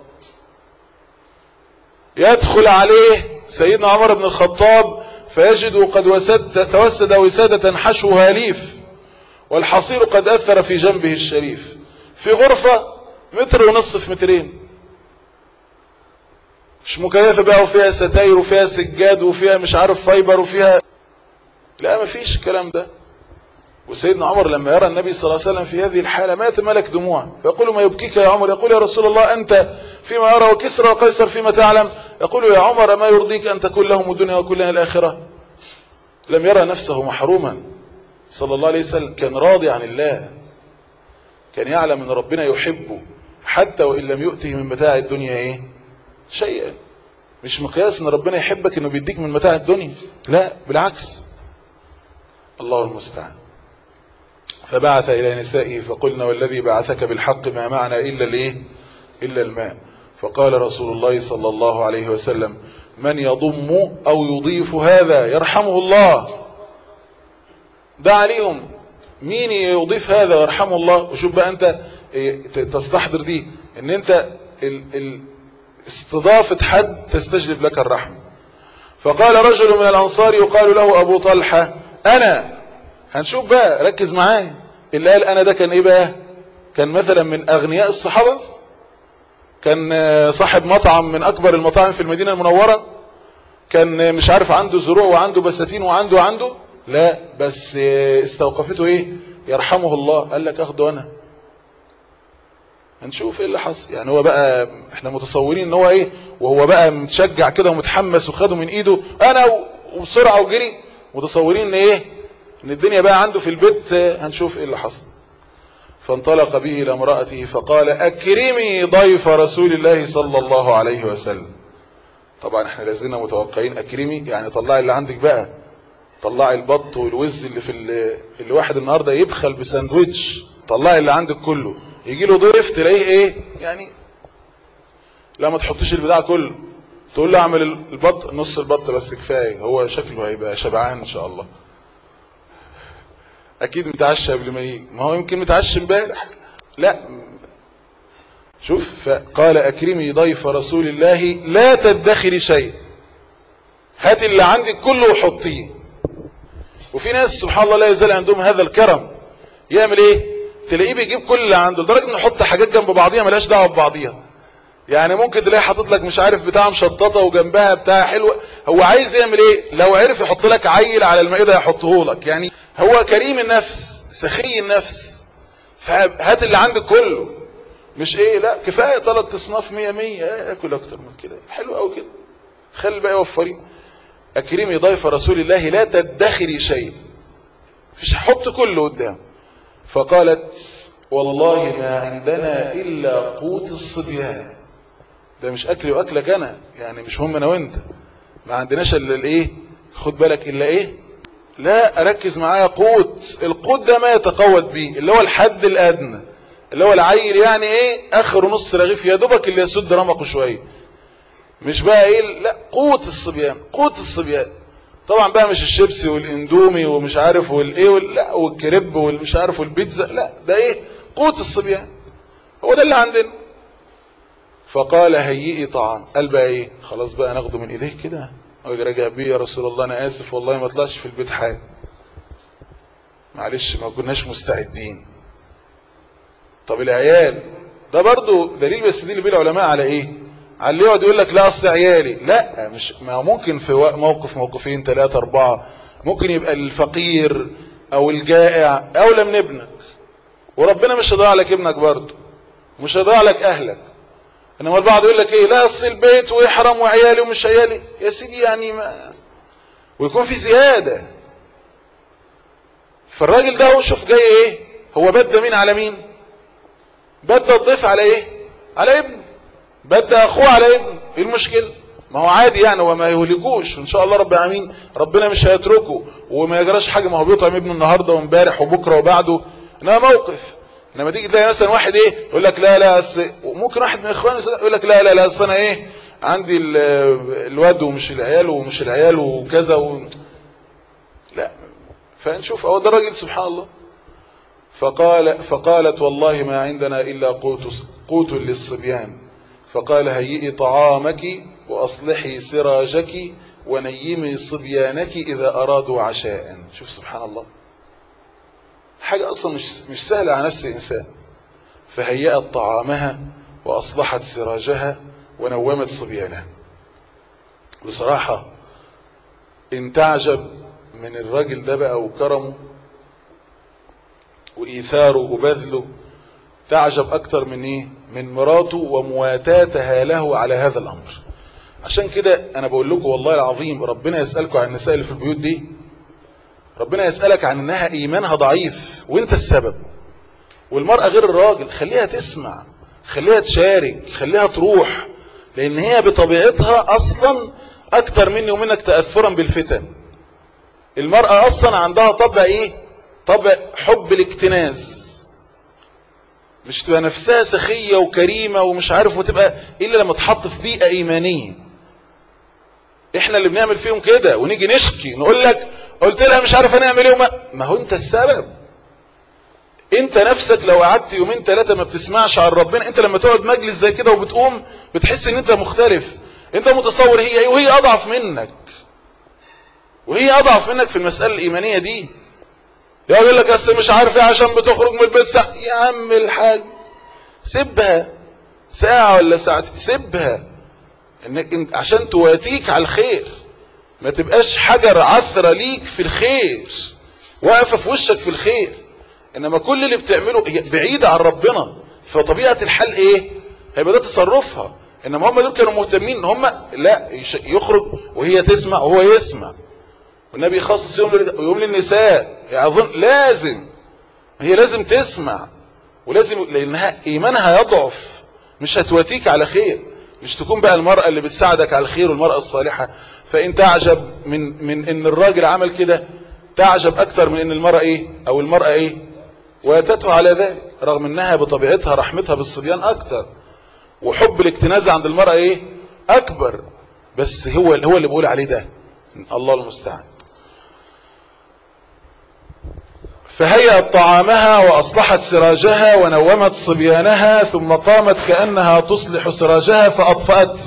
يدخل عليه سيدنا عمر بن الخطاب فيجد قد وسد توسد وسادة حشوها ليف والحصير قد أثر في جنبه الشريف في غرفة متر ونصف في مترين مش مكيفة بقى وفيها ستاير وفيها سجاد وفيها مش عارف فايبر وفيها لا ما فيش الكلام ده وسيدنا عمر لما يرى النبي صلى الله عليه وسلم في هذه الحالة ما يتملك دموع فيقول ما يبكيك يا عمر يقول يا رسول الله أنت فيما أرى وكسرى وقيصر فيما تعلم يقول يا عمر ما يرضيك أن تكون لهم الدنيا وكلنا الآخرة لم يرى نفسه محروما صلى الله عليه وسلم كان راضي عن الله كان يعلم أن ربنا يحبه حتى وإن لم يؤته من متاع الدنيا إيه شيئا مش مقياس ان ربنا يحبك انه بيديك من متاع الدنيا لا بالعكس الله المستعان فبعث الى نسائه فقلنا والذي بعثك بالحق ما معنا الا الايه الا الماء فقال رسول الله صلى الله عليه وسلم من يضم او يضيف هذا يرحمه الله ده عليهم مين يضيف هذا ويرحمه الله وشوف بقى انت إيه، ت- تستحضر دي ان انت ال ال استضافة حد تستجلب لك الرحمة فقال رجل من الانصار يقال له ابو طلحة انا هنشوف بقى ركز معايا اللي قال انا ده كان ايه بقى كان مثلا من اغنياء الصحابة كان آه، صاحب مطعم من اكبر المطاعم في المدينة المنورة كان آه، مش عارف عنده زروع وعنده بساتين وعنده وعنده لا بس آه، استوقفته ايه يرحمه الله قال لك اخده انا هنشوف ايه اللي حصل يعني هو بقى احنا متصورين ان هو ايه وهو بقى متشجع كده ومتحمس وخده من ايده انا و- وبسرعة وجري متصورين ان ايه ان الدنيا بقى عنده في البيت آه، هنشوف ايه اللي حصل فانطلق به إلى امرأته فقال أكرمي ضيف رسول الله صلى الله عليه وسلم طبعا احنا لازلنا متوقعين أكرمي يعني طلعي اللي عندك بقى طلعي البط والوز اللي في ال- اللي واحد النهاردة يبخل بساندويتش طلعي اللي عندك كله يجي له ضيف تلاقيه ايه يعني لا ما تحطيش البتاع كله تقول له اعمل البط نص البط بس كفايه هو شكله هيبقى شبعان ان شاء الله اكيد متعشى قبل ما يجي ما هو يمكن متعشى امبارح لا شوف فقال اكرمي ضيف رسول الله لا تدخري شيء هات اللي عندك كله وحطيه وفي ناس سبحان الله لا يزال عندهم هذا الكرم يعمل ايه تلاقيه بيجيب كل اللي عنده لدرجه انه يحط حاجات جنب بعضيها ملهاش دعوه ببعضيها يعني ممكن تلاقيه حاطط لك مش عارف بتاع مشططه وجنبها بتاع حلوه هو عايز يعمل ايه لو عرف يحط لك عيل على المائده يحطه لك يعني هو كريم النفس سخي النفس فهات اللي عندك كله مش ايه لا كفايه ثلاث اصناف 100 100 اكل اكتر من كده حلو قوي كده خلي الباقي وفرين اكرمي ضيف رسول الله لا تدخري شيء مش حط كله قدام فقالت والله ما عندنا الا قوت الصبيان ده مش اكلي واكلك انا يعني مش هم انا وانت ما عندناش الا الايه خد بالك الا ايه لا اركز معايا قوت القوت ده ما يتقوت بيه اللي هو الحد الادنى اللي هو العيل يعني ايه اخر نص رغيف يا دوبك اللي يسد رمقه شويه مش بقى ايه لا قوت الصبيان قوت الصبيان طبعا بقى مش الشيبسي والاندومي ومش عارف والايه وال- لا والكريب والمش عارف والبيتزا لا ده ايه قوت الصبيان هو ده اللي عندنا فقال هيئي طعام قال بقى ايه خلاص بقى ناخده من ايديه كده راجع بيه يا رسول الله انا اسف والله ما طلعش في البيت حاجه معلش ما كناش مستعدين طب العيال ده برضو دليل بيستدل بيه العلماء على ايه على اللي يقعد يقول لك لا اصل عيالي لا مش ما هو ممكن في وق- موقف موقفين ثلاثة اربعة ممكن يبقى الفقير او الجائع اولى من ابنك وربنا مش هيضيع لك ابنك برضه مش هيضيع لك اهلك انما البعض يقول لك ايه لا اصل البيت ويحرم وعيالي ومش عيالي يا سيدي يعني ما ويكون في زيادة فالراجل ده هو شوف جاي ايه هو بد مين على مين بد الضيف على ايه على ابنه بد اخوه على ابنه ايه المشكلة ما هو عادي يعني وما يهلكوش وان شاء الله رب العالمين ربنا مش هيتركه وما يجراش حاجة ما هو بيطعم ابنه النهاردة وامبارح وبكرة وبعده انما موقف لما تيجي تلاقي مثلا واحد ايه يقول لك لا لا أس... ممكن واحد من اخواني يقول لك لا لا لا اصل انا ايه عندي ال- الواد ومش العيال ومش العيال وكذا و... لا فنشوف هو ده الراجل سبحان الله فقال فقالت والله ما عندنا الا قوت قوت للصبيان فقال هيئي طعامك واصلحي سراجك ونيمي صبيانك اذا ارادوا عشاء شوف سبحان الله حاجة أصلا مش, مش سهلة على نفس الإنسان فهيأت طعامها وأصلحت سراجها ونومت صبيانها بصراحة إن تعجب من الراجل ده بقى وكرمه وإيثاره وبذله تعجب أكتر من إيه من مراته ومواتاتها له على هذا الأمر عشان كده أنا بقول لكم والله العظيم ربنا يسألكم عن النساء اللي في البيوت دي ربنا يسألك عن انها ايمانها ضعيف وانت السبب والمرأة غير الراجل خليها تسمع خليها تشارك خليها تروح لان هي بطبيعتها اصلا اكتر مني ومنك تأثرا بالفتن المرأة اصلا عندها طبع ايه طبع حب الاكتناز مش تبقى نفسها سخية وكريمة ومش عارف وتبقى الا لما تحط في بيئة ايمانية احنا اللي بنعمل فيهم كده ونيجي نشكي نقول لك قلت لها مش عارف هنعمل ايه وما ما هو انت السبب انت نفسك لو قعدت يومين ثلاثة ما بتسمعش عن ربنا انت لما تقعد مجلس زي كده وبتقوم بتحس ان انت مختلف انت متصور هي وهي اضعف منك وهي اضعف منك في المسألة الايمانية دي يقول لك اصل مش عارف ايه عشان بتخرج من البيت ساعة يا عم الحاج سيبها ساعة ولا ساعتين سيبها انك انت عشان تواتيك على الخير ما تبقاش حجر عثرة ليك في الخير واقفة في وشك في الخير انما كل اللي بتعمله هي بعيدة عن ربنا فطبيعة الحال ايه هيبقى ده تصرفها انما هم دول كانوا مهتمين ان هم لا يخرج وهي تسمع وهو يسمع والنبي يخصص يوم يوم للنساء اظن لازم هي لازم تسمع ولازم لانها ايمانها يضعف مش هتواتيك على خير مش تكون بقى المرأة اللي بتساعدك على الخير والمرأة الصالحة فإن تعجب من, من إن الراجل عمل كده تعجب أكتر من إن المرأة إيه أو المرأة إيه واتته على ذلك رغم إنها بطبيعتها رحمتها بالصبيان أكتر وحب الاكتناز عند المرأة إيه أكبر بس هو هو اللي بقول عليه ده الله المستعان فهيأت طعامها وأصلحت سراجها ونومت صبيانها ثم قامت كأنها تصلح سراجها فأطفأته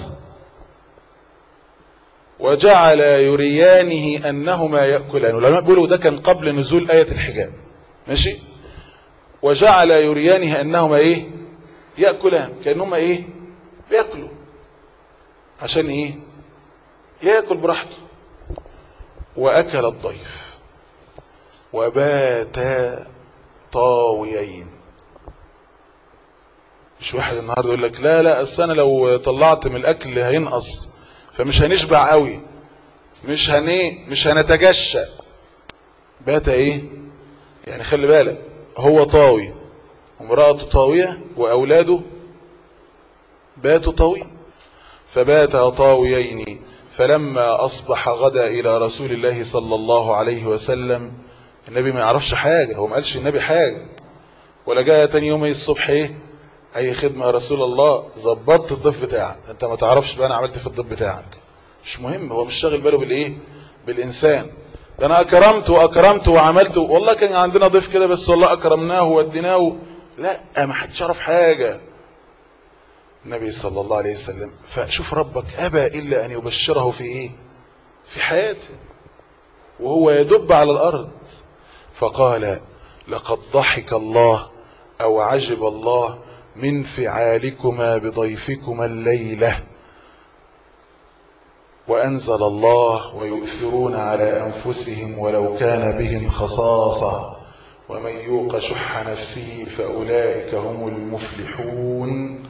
وجعل يريانه أنهما يأكلان العلماء بيقولوا ده كان قبل نزول آية الحجاب ماشي وجعل يريانه أنهما إيه يأكلان كأنهما إيه بيأكلوا عشان إيه يأكل براحته وأكل الضيف وباتا طاويين مش واحد النهارده يقول لك لا لا اصل انا لو طلعت من الاكل هينقص فمش هنشبع قوي مش هني مش هنتجشى بات ايه يعني خلي بالك هو طاوي ومرأته طاوية واولاده باتوا طاوي فباتا طاويين فلما اصبح غدا الى رسول الله صلى الله عليه وسلم النبي ما يعرفش حاجة هو ما قالش النبي حاجة ولا جاء تاني يوم الصبح ايه اي خدمة يا رسول الله ظبطت الضيف بتاعك انت ما تعرفش بقى انا عملت في الضيف بتاعك مش مهم هو مش شاغل باله بالايه بالانسان ده انا اكرمت واكرمت وعملت والله كان عندنا ضيف كده بس والله اكرمناه ووديناه لا ما حدش يعرف حاجة النبي صلى الله عليه وسلم فشوف ربك ابى الا ان يبشره في ايه في حياته وهو يدب على الارض فقال لقد ضحك الله او عجب الله من فعالكما بضيفكما الليلة وانزل الله ويؤثرون على انفسهم ولو كان بهم خصاصة ومن يوق شح نفسه فاولئك هم المفلحون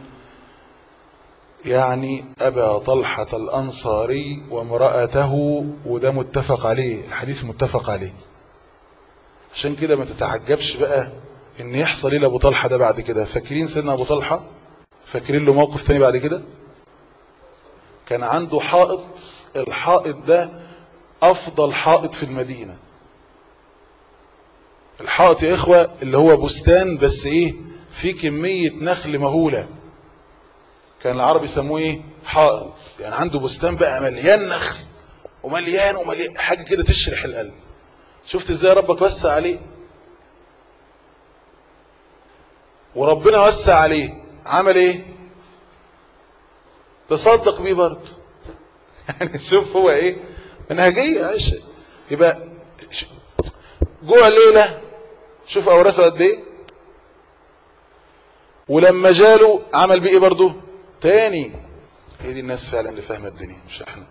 يعني ابا طلحة الانصاري وامرأته وده متفق عليه الحديث متفق عليه عشان كده ما تتعجبش بقى ان يحصل ايه لابو طلحه ده بعد كده فاكرين سيدنا ابو طلحه فاكرين له موقف تاني بعد كده كان عنده حائط الحائط ده افضل حائط في المدينه الحائط يا اخوه اللي هو بستان بس ايه في كميه نخل مهوله كان العرب يسموه ايه حائط يعني عنده بستان بقى مليان نخل ومليان ومليان حاجه كده تشرح القلب شفت ازاي ربك وسع عليه وربنا وسع عليه عمل ايه تصدق بيه برضه يعني شوف هو ايه منهجية عيش يبقى جوه الليلة شوف اورثه قد ايه ولما جاله عمل بيه ايه برضه تاني هي دي الناس فعلا اللي فاهمه الدنيا مش احنا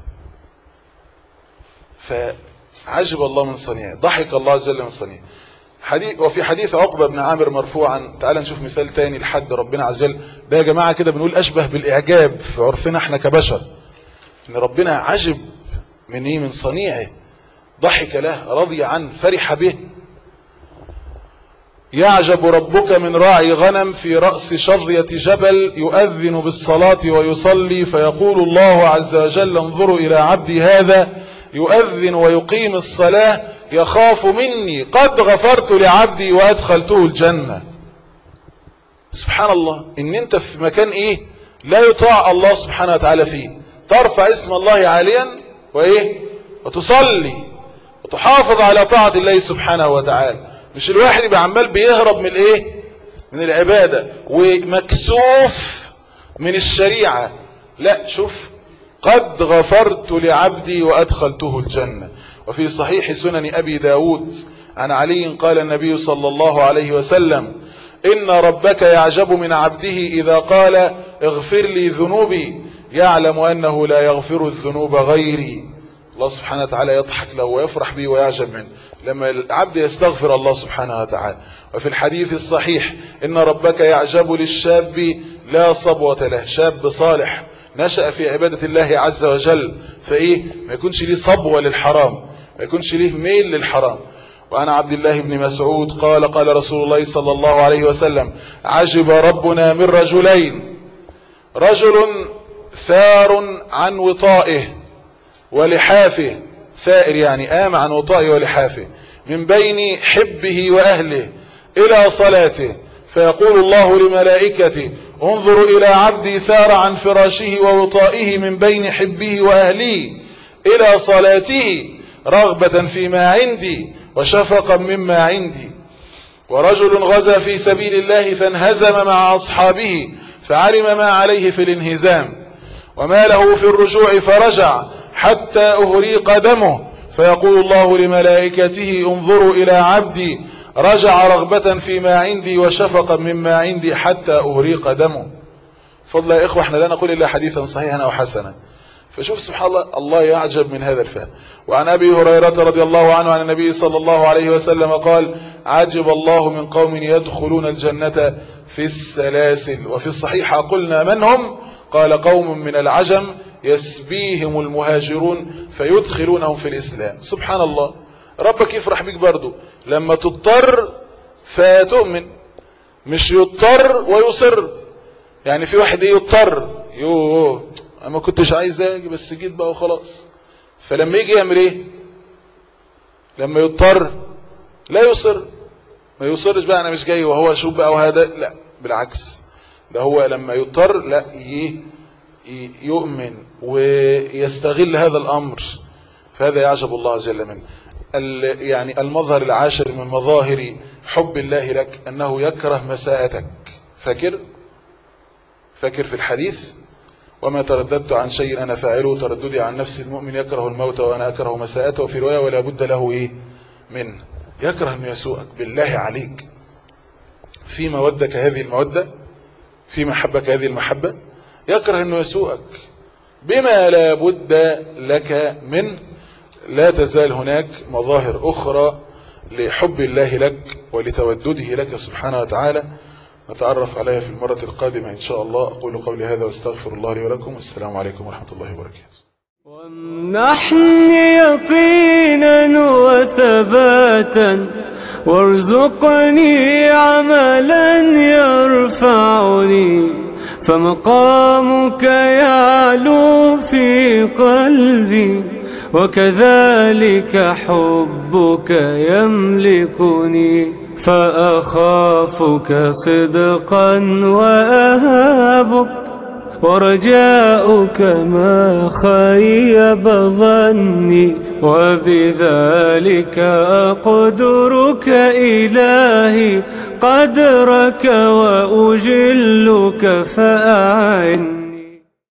فعجب الله من صنيعه ضحك الله عز وجل من صنيعه حديث وفي حديث عقبة بن عامر مرفوعا تعال نشوف مثال تاني لحد ربنا عز وجل ده يا جماعة كده بنقول أشبه بالإعجاب في عرفنا احنا كبشر إن ربنا عجب من إيه من صنيعه ضحك له رضي عنه فرح به يعجب ربك من راعي غنم في رأس شظية جبل يؤذن بالصلاة ويصلي فيقول الله عز وجل انظروا إلى عبدي هذا يؤذن ويقيم الصلاة يخاف مني قد غفرت لعبدي وادخلته الجنة سبحان الله ان انت في مكان ايه لا يطاع الله سبحانه وتعالى فيه ترفع اسم الله عاليا وايه وتصلي وتحافظ على طاعة الله سبحانه وتعالى مش الواحد يبقى عمال بيهرب من الايه من العبادة ومكسوف من الشريعة لا شوف قد غفرت لعبدي وأدخلته الجنة وفي صحيح سنن أبي داود عن علي قال النبي صلى الله عليه وسلم إن ربك يعجب من عبده إذا قال اغفر لي ذنوبي يعلم أنه لا يغفر الذنوب غيري الله سبحانه وتعالى يضحك له ويفرح به ويعجب منه لما العبد يستغفر الله سبحانه وتعالى وفي الحديث الصحيح إن ربك يعجب للشاب لا صبوة له شاب صالح نشأ في عبادة الله عز وجل فإيه ما يكونش ليه صبوة للحرام ما يكونش ليه ميل للحرام وعن عبد الله بن مسعود قال قال رسول الله صلى الله عليه وسلم عجب ربنا من رجلين رجل ثار عن وطائه ولحافه ثائر يعني آم عن وطائه ولحافه من بين حبه وأهله إلى صلاته فيقول الله لملائكته انظروا إلى عبدي ثار عن فراشه ووطائه من بين حبه وأهله إلى صلاته رغبة فيما عندي وشفقا مما عندي ورجل غزا في سبيل الله فانهزم مع أصحابه فعلم ما عليه في الانهزام وما له في الرجوع فرجع حتى أهريق دمه فيقول الله لملائكته انظروا إلى عبدي رجع رغبة فيما عندي وشفقا مما عندي حتى أهريق دمه فضل يا إخوة احنا لا نقول إلا حديثا صحيحا أو حسنا فشوف سبحان الله الله يعجب من هذا الفهم وعن أبي هريرة رضي الله عنه عن النبي صلى الله عليه وسلم قال عجب الله من قوم يدخلون الجنة في السلاسل وفي الصحيح قلنا من هم قال قوم من العجم يسبيهم المهاجرون فيدخلونهم في الإسلام سبحان الله ربك يفرح بك برضو لما تضطر فتؤمن مش يضطر ويصر يعني في واحد ايه يضطر يوه انا ما كنتش عايز اجي بس جيت بقى وخلاص فلما يجي يعمل ايه لما يضطر لا يصر ما يصرش بقى انا مش جاي وهو شوف بقى وهذا لا بالعكس ده هو لما يضطر لا يؤمن ويستغل هذا الامر فهذا يعجب الله جل منه يعني المظهر العاشر من مظاهر حب الله لك أنه يكره مساءتك فاكر فاكر في الحديث وما ترددت عن شيء أنا فاعله ترددي عن نفس المؤمن يكره الموت وأنا أكره مساءته وفي رواية ولا بد له إيه منه يكره أن يسوءك بالله عليك في مودك هذه المودة في محبك هذه المحبة يكره أنه يسوءك بما لا بد لك منه لا تزال هناك مظاهر أخرى لحب الله لك ولتودده لك سبحانه وتعالى نتعرف عليها في المرة القادمة إن شاء الله أقول قولي هذا واستغفر الله لي ولكم والسلام عليكم ورحمة الله وبركاته وامنحني يقينا وثباتا وارزقني عملا يرفعني فمقامك يعلو في قلبي وكذلك حبك يملكني فأخافك صدقا وأهابك ورجاؤك ما خيب ظني وبذلك أقدرك إلهي قدرك وأجلك فأعني